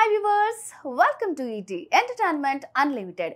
hi viewers welcome to ET entertainment unlimited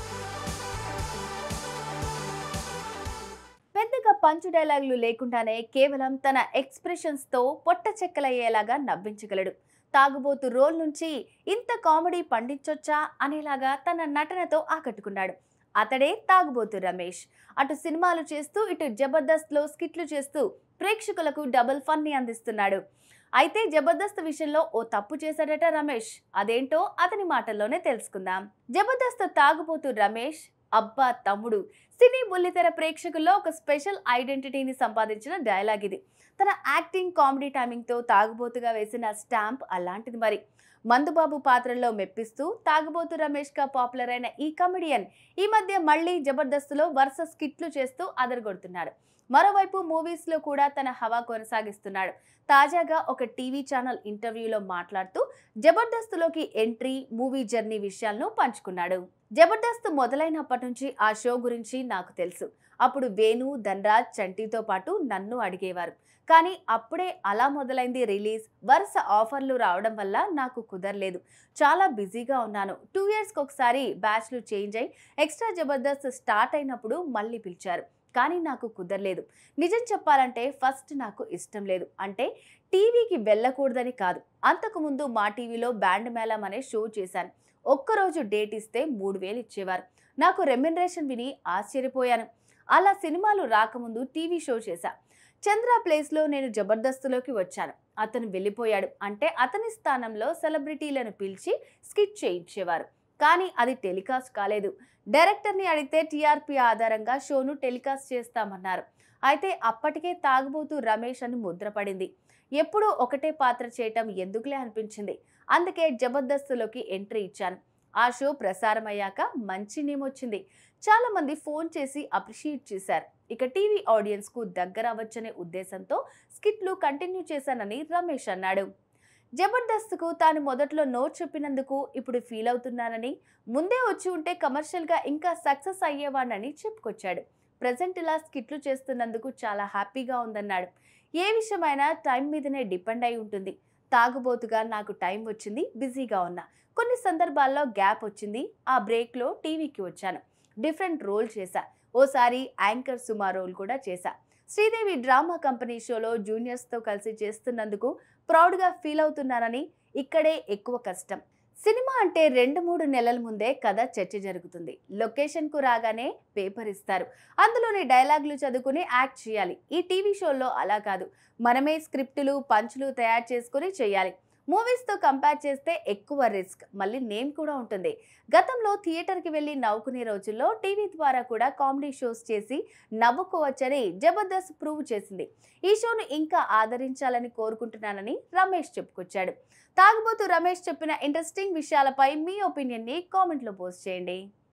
పెద్దగా punch డైలాగులు లేకుండానే కేవలం తన ఎక్స్ప్రెషన్స్తో పొట్ట చెక్కలయ్యేలాగా నవ్వించగలడు తాగుబోతు రోల్ నుంచి ఇంత కామెడీ పండించొచ్చా అనేలాగా తన నటనతో ఆకట్టుకున్నాడు అతడే తాగుబోతు రమేష్ అటు సినిమాలు చేస్తూ ఇటు జబర్దస్త్లో స్కిట్లు చేస్తూ ప్రేక్షకులకు డబుల్ ఫన్ని అందిస్తున్నాడు అయితే జబర్దస్త్ విషయంలో ఓ తప్పు చేశాడట రమేష్ అదేంటో అతని మాటల్లోనే తెలుసుకుందాం జబర్దస్త్ తాగుబోతు రమేష్ అబ్బా తమ్ముడు సినీ బుల్లితెర ప్రేక్షకుల్లో ఒక స్పెషల్ ఐడెంటిటీని సంపాదించిన డైలాగ్ ఇది తన యాక్టింగ్ కామెడీ టైమింగ్తో తాగుబోతుగా వేసిన స్టాంప్ అలాంటిది మరి మందుబాబు పాత్రల్లో మెప్పిస్తూ తాగుబోతు రమేష్గా పాపులర్ అయిన ఈ కమెడియన్ ఈ మధ్య మళ్ళీ జబర్దస్త్లో వరుస స్కిట్లు చేస్తూ అదరగొడుతున్నాడు మరోవైపు మూవీస్లో కూడా తన హవా కొనసాగిస్తున్నాడు తాజాగా ఒక టీవీ ఛానల్ ఇంటర్వ్యూలో మాట్లాడుతూ జబర్దస్త్లోకి ఎంట్రీ మూవీ జర్నీ విషయాలను పంచుకున్నాడు జబర్దస్త్ మొదలైనప్పటి నుంచి ఆ షో గురించి నాకు తెలుసు అప్పుడు వేణు ధనరాజ్ చంటితో పాటు నన్ను అడిగేవారు కానీ అప్పుడే అలా మొదలైంది రిలీజ్ వరుస ఆఫర్లు రావడం వల్ల నాకు కుదరలేదు చాలా బిజీగా ఉన్నాను టూ ఇయర్స్కి ఒకసారి బ్యాచ్లు చేంజ్ అయి ఎక్స్ట్రా జబర్దస్త్ స్టార్ట్ అయినప్పుడు మళ్ళీ పిలిచారు కానీ నాకు కుదరలేదు నిజం చెప్పాలంటే ఫస్ట్ నాకు ఇష్టం లేదు అంటే టీవీకి వెళ్ళకూడదని కాదు అంతకుముందు మా టీవీలో బ్యాండ్ మేళం అనే షో చేశాను ఒక్కరోజు డేట్ ఇస్తే మూడు వేలు ఇచ్చేవారు నాకు రెమ్యునరేషన్ విని ఆశ్చర్యపోయాను అలా సినిమాలు రాకముందు టీవీ షో చేశా చంద్ర ప్లేస్లో నేను జబర్దస్త్లోకి వచ్చాను అతను వెళ్ళిపోయాడు అంటే అతని స్థానంలో సెలబ్రిటీలను పిలిచి స్కిట్ చేయించేవారు కానీ అది టెలికాస్ట్ కాలేదు డైరెక్టర్ని అడిగితే టీఆర్పీ ఆధారంగా షోను టెలికాస్ట్ చేస్తామన్నారు అయితే అప్పటికే తాగుబోతూ రమేష్ అని ముద్రపడింది ఎప్పుడూ ఒకటే పాత్ర చేయటం ఎందుకులే అనిపించింది అందుకే జబర్దస్త్లోకి ఎంట్రీ ఇచ్చాను ఆ షో ప్రసారం అయ్యాక మంచి నేమ్ వచ్చింది చాలా మంది ఫోన్ చేసి అప్రిషియేట్ చేశారు ఇక టీవీ ఆడియన్స్ కు దగ్గర అవ్వచ్చనే ఉద్దేశంతో స్కిట్లు కంటిన్యూ చేశానని రమేష్ అన్నాడు జబర్దస్త్కు తాను మొదట్లో నో చెప్పినందుకు ఇప్పుడు ఫీల్ అవుతున్నానని ముందే వచ్చి ఉంటే కమర్షియల్గా ఇంకా సక్సెస్ అయ్యేవాడినని చెప్పుకొచ్చాడు ప్రజెంట్ ఇలా స్కిట్లు చేస్తున్నందుకు చాలా హ్యాపీగా ఉందన్నాడు ఏ విషయమైనా టైం మీదనే డిపెండ్ అయి ఉంటుంది తాగుబోతుగా నాకు టైం వచ్చింది బిజీగా ఉన్నా కొన్ని సందర్భాల్లో గ్యాప్ వచ్చింది ఆ బ్రేక్లో టీవీకి వచ్చాను డిఫరెంట్ రోల్ చేశా ఓసారి యాంకర్ సుమా రోల్ కూడా చేశా శ్రీదేవి డ్రామా కంపెనీ షోలో జూనియర్స్తో కలిసి చేస్తున్నందుకు ప్రౌడ్గా ఫీల్ అవుతున్నానని ఇక్కడే ఎక్కువ కష్టం సినిమా అంటే రెండు మూడు నెలల ముందే కథ చర్చ జరుగుతుంది లొకేషన్కు రాగానే పేపర్ ఇస్తారు అందులోని డైలాగులు చదువుకుని యాక్ట్ చేయాలి ఈ టీవీ షోల్లో అలా కాదు మనమే స్క్రిప్టులు పంచులు తయారు చేసుకుని చేయాలి మూవీస్తో కంపేర్ చేస్తే ఎక్కువ రిస్క్ మళ్ళీ నేమ్ కూడా ఉంటుంది గతంలో థియేటర్కి వెళ్ళి నవ్వుకునే రోజుల్లో టీవీ ద్వారా కూడా కామెడీ షోస్ చేసి నవ్వుకోవచ్చని జబర్దస్త్ ప్రూవ్ చేసింది ఈ షోను ఇంకా ఆదరించాలని కోరుకుంటున్నానని రమేష్ చెప్పుకొచ్చాడు తాగుబోతు రమేష్ చెప్పిన ఇంట్రెస్టింగ్ విషయాలపై మీ ఒపీనియన్ని కామెంట్లో పోస్ట్ చేయండి